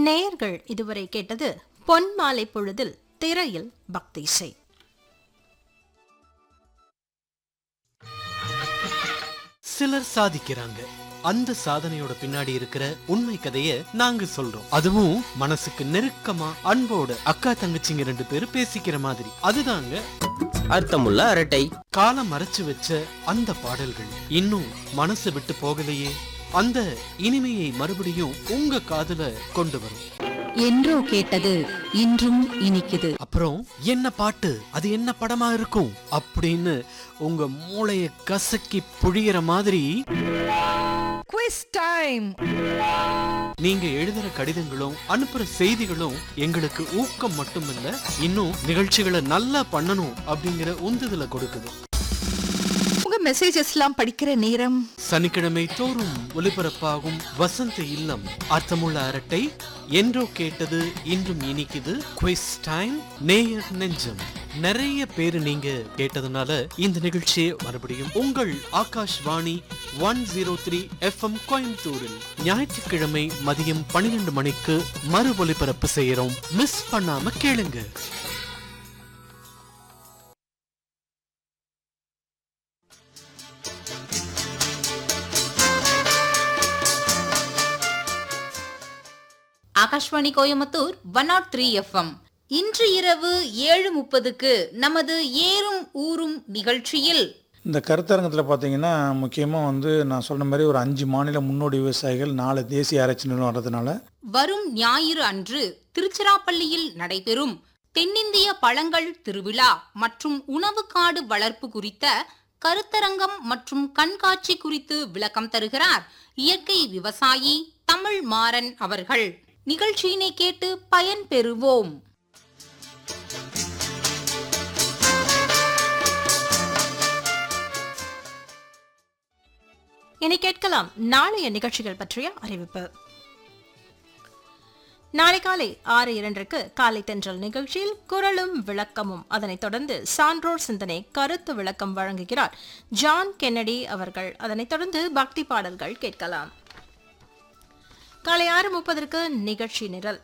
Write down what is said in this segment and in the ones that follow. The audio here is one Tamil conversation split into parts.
நேயர்கள் இதுவரை கேட்டது பொன் மாலை பொழுதில் திரையில் பக்தி இசை சிலர் சாதிக்கிறாங்க அந்த சாதனையோட பின்னாடி இருக்கிற உண்மை கதைய நாங்க சொல்றோம் அதுவும் மனசுக்கு நெருக்கமா அன்போட அக்கா தங்கச்சிங்க ரெண்டு பேரும் பேசிக்கிற மாதிரி அதுதாங்க அர்த்தமுள்ள அரட்டை காலம் மறைச்சு வச்ச அந்த பாடல்கள் இன்னும் மனசு விட்டு போகலையே அந்த இனிமையை மறுபடியும் உங்க காதுல கொண்டு வரும் என்றோ கேட்டது இன்றும் இனிக்குது அப்புறம் என்ன பாட்டு அது என்ன படமா இருக்கும் அப்படின்னு உங்க மூளைய கசக்கி புழியிற மாதிரி குவிஸ் டைம் நீங்க எழுதுற கடிதங்களும் அனுப்புற செய்திகளும் எங்களுக்கு ஊக்கம் மட்டுமில்ல இன்னும் நிகழ்ச்சிகளை நல்லா பண்ணணும் அப்படிங்கிற உந்துதலை கொடுக்குது உங்க மெசேஜஸ்லாம் படிக்கிற நேரம் சனிக்கிழமை தோறும் ஒலிபரப்பாகும் வசந்த இல்லம் அர்த்தமுள்ள அரட்டை என்றோ கேட்டது இன்றும் இனிக்குது குவிஸ் டைம் நேயர் நெஞ்சம் நிறைய பேரு நீங்க கேட்டதுனால இந்த நிகழ்ச்சியை மறுபடியும் உங்கள் Akashvani one zero three FM கோயம்புத்தூரில் ஞாயிற்றுக்கிழமை மதியம் பன்னிரெண்டு மணிக்கு மறு ஒலிபரப்பு செய்யறோம் மிஸ் பண்ணாம கேளுங்க Akashvani Coimbatore one nought three FM இன்று இரவு ஏழு முப்பதுக்கு நமது ஏறும் ஊரும் நிகழ்ச்சியில் இந்த கருத்தரங்கத்தில் பார்த்தீங்கன்னா முக்கியமாக வந்து நான் சொன்ன மாதிரி ஒரு அஞ்சு மாநில முன்னோடி விவசாயிகள் நாலு தேசிய ஆராய்ச்சி நிறுவனம் வர்றதுனால வரும் ஞாயிறு அன்று திருச்சிராப்பள்ளியில் நடைபெறும் தென்னிந்திய பழங்கள் திருவிழா மற்றும் உணவுக்காடு வளர்ப்பு குறித்த கருத்தரங்கம் மற்றும் கண்காட்சி குறித்து விளக்கம் தருகிறார் இயற்கை விவசாயி தமிழ் மாறன் அவர்கள் நிகழ்ச்சியினை கேட்டு பயன் பெறுவோம் இனி கேட்கலாம் நாளைய நிகழ்ச்சிகள் பற்றிய அறிவிப்பு நாளை காலை ஆறு இரண்டுக்கு காலை தென்றல் நிகழ்ச்சியில் குரலும் விளக்கமும் அதனைத் தொடர்ந்து சான்றோர் சிந்தனை கருத்து விளக்கம் வழங்குகிறார் ஜான் கென்னடி அவர்கள் அதனைத் தொடர்ந்து பக்தி பாடல்கள் கேட்கலாம் காலை ஆறு முப்பதற்கு நிகழ்ச்சி நிரல்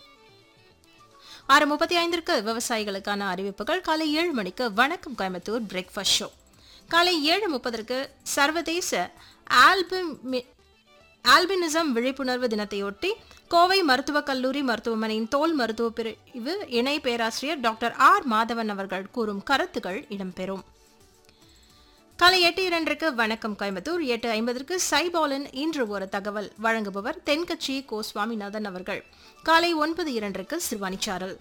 ஆறு முப்பத்தி ஐந்திற்கு விவசாயிகளுக்கான அறிவிப்புகள் காலை ஏழு மணிக்கு வணக்கம் கோயம்புத்தூர் பிரேக்ஃபாஸ்ட் ஷோ காலை ஏழு முப்பதற்கு சர்வதேச ஆல்பமி ஆல்பினிசம் விழிப்புணர்வு தினத்தையொட்டி கோவை மருத்துவக் கல்லூரி மருத்துவமனையின் தோல் மருத்துவ பிரிவு இணை பேராசிரியர் டாக்டர் ஆர் மாதவன் அவர்கள் கூறும் கருத்துகள் இடம்பெறும் காலை எட்டு இரண்டிற்கு வணக்கம் கோயம்புத்தூர் எட்டு ஐம்பதற்கு சைபாலன் இன்று ஒரு தகவல் வழங்குபவர் தென்கட்சி கோ சுவாமிநாதன் அவர்கள் காலை ஒன்பது இரண்டிற்கு சிறுவாணிச்சாரல்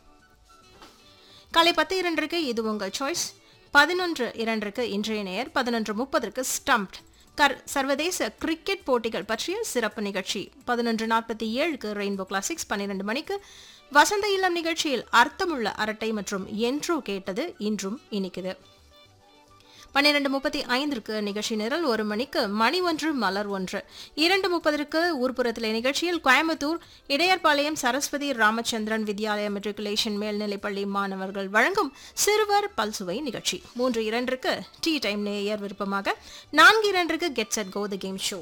காலை பத்து இரண்டிற்கு இது உங்கள் சாய்ஸ் பதினொன்று இரண்டிற்கு இன்றைய நேயர் பதினொன்று முப்பதற்கு ஸ்டம்ப்ட் கர் சர்வதேச கிரிக்கெட் போட்டிகள் பற்றிய சிறப்பு நிகழ்ச்சி பதினொன்று நாற்பத்தி ஏழுக்கு ரெயின்போ கிளாசிக்ஸ் பன்னிரண்டு மணிக்கு வசந்த இல்லம் நிகழ்ச்சியில் அர்த்தமுள்ள அரட்டை மற்றும் என்றோ கேட்டது இன்றும் இனிக்குது பன்னிரண்டு முப்பத்தி ஐந்திற்கு நிகழ்ச்சி நிரல் ஒரு மணிக்கு மணி ஒன்று மலர் ஒன்று இரண்டு முப்பதற்கு ஊர்ப்புறத்திலே நிகழ்ச்சியில் கோயம்புத்தூர் இடையர்பாளையம் சரஸ்வதி ராமச்சந்திரன் வித்யாலயா மெட்ரிகுலேஷன் மேல்நிலைப்பள்ளி மாணவர்கள் வழங்கும் சிறுவர் பல்சுவை நிகழ்ச்சி மூன்று இரண்டிற்கு டீ டைம் நேயர் விருப்பமாக நான்கு இரண்டிற்கு get set go the game show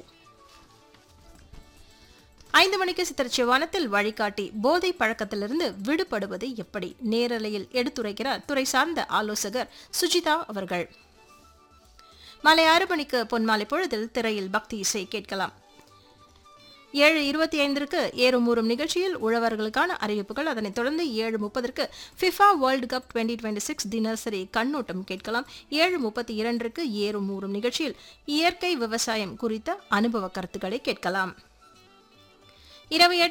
ஐந்து மணிக்கு சித்திரச்சிவானத்தில் வழிகாட்டி போதை பழக்கத்திலிருந்து விடுபடுவது எப்படி நேரலையில் எடுத்துரைக்கிறார் துறை சார்ந்த ஆலோசகர் சுஜிதா அவர்கள் மாலை ஆறு மணிக்கு பொன்மாலை பொழுதில் திரையில் பக்தி இசை கேட்கலாம் ஏழு இருபத்தி ஐந்திற்கு ஏறும் ஊறும் நிகழ்ச்சியில் உழவர்களுக்கான அறிவிப்புகள் அதனைத் தொடர்ந்து ஏழு முப்பதற்கு FIFA world cup twenty twenty six தினசரி கண்ணோட்டம் கேட்கலாம் ஏழு முப்பத்தி இரண்டிற்கு ஏறும் ஊறும் நிகழ்ச்சியில் இயற்கை விவசாயம் குறித்த அனுபவ கருத்துக்களை கேட்கலாம் இரவு எட்டு